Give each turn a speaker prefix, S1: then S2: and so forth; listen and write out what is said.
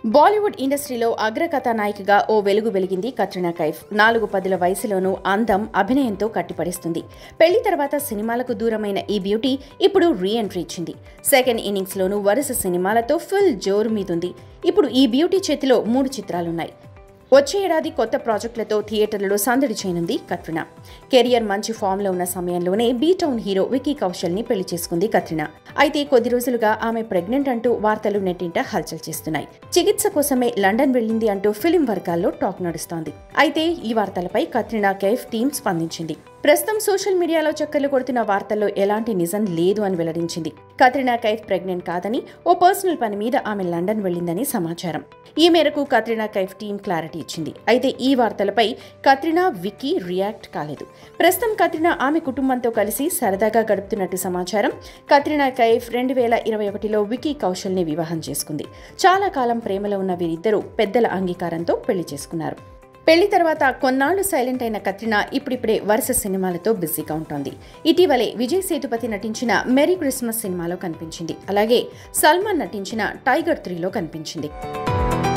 S1: బాలీవుడ్ ఇండస్ట్రీలో అగ్రకథా నాయికగా ఓ వెలుగు వెలిగింది కత్రినా కైఫ్ నాలుగు పదుల వయసులోనూ అందం అభినయంతో కట్టిపడిస్తుంది పెళ్లి తర్వాత సినిమాలకు దూరమైన ఈ బ్యూటీ ఇప్పుడు రీ ఎంట్రీ ఇచ్చింది సెకండ్ ఇన్నింగ్స్లోనూ వరుస సినిమాలతో ఫుల్ జోరు మీదుంది ఇప్పుడు ఈ బ్యూటీ చేతిలో మూడు చిత్రాలున్నాయి వచ్చే ఏడాది కొత్త ప్రాజెక్టులతో థియేటర్లలో సందడి చేయనుంది కత్రినా కెరియర్ మంచి ఫామ్లో ఉన్న సమయంలోనే బీ టౌన్ హీరో వికీ కౌశల్ని పెళ్లి చేసుకుంది కత్రినా అయితే కొద్ది రోజులుగా ఆమె ప్రెగ్నెంట్ అంటూ వార్తలు నెట్టింట హల్చల్ చేస్తున్నాయి చికిత్స కోసమే లండన్ వెళ్ళింది అంటూ ఫిలిం వర్గాల్లో టాక్ నడుస్తోంది అయితే ఈ వార్తలపై కత్రినా కైఫ్ టీం స్పందించింది ప్రస్తుతం సోషల్ మీడియాలో చక్కర్లు కొడుతున్న వార్తల్లో ఎలాంటి నిజం లేదు అని వెల్లడించింది కత్రినా కైఫ్ ప్రెగ్నెంట్ కాదని ఓ పర్సనల్ పని మీద ఆమె లండన్ వెళ్ళిందని సమాచారం ఈ మేరకు కత్రినా కైఫ్ టీం క్లారిటీ ఇచ్చింది అయితే ఈ వార్తలపై కత్రినా విక్కీ రియాక్ట్ కాలేదు ప్రస్తుతం కత్రినా ఆమె కుటుంబంతో కలిసి సరదాగా గడుపుతున్నట్టు సమాచారం కత్రినా కైఫ్ రెండు వేల ఇరవై ఒకటిలో వికీ కౌశల్ని వివాహం చేసుకుంది చాలా కాలం ప్రేమలో ఉన్న వీరిద్దరూ పెద్దల అంగీకారంతో పెళ్లి చేసుకున్నారు పెళ్లి తర్వాత కొన్నాళ్లు సైలెంట్ అయిన కత్రినా ఇప్పుడిప్పుడే వరుస సినిమాలతో బిజీగా ఉంటోంది ఇటీవలే విజయ్ సేతుపతి నటించిన మెరీ క్రిస్మస్ సినిమాలో కనిపించింది అలాగే సల్మాన్ నటించిన టైగర్ త్రీలో కనిపించింది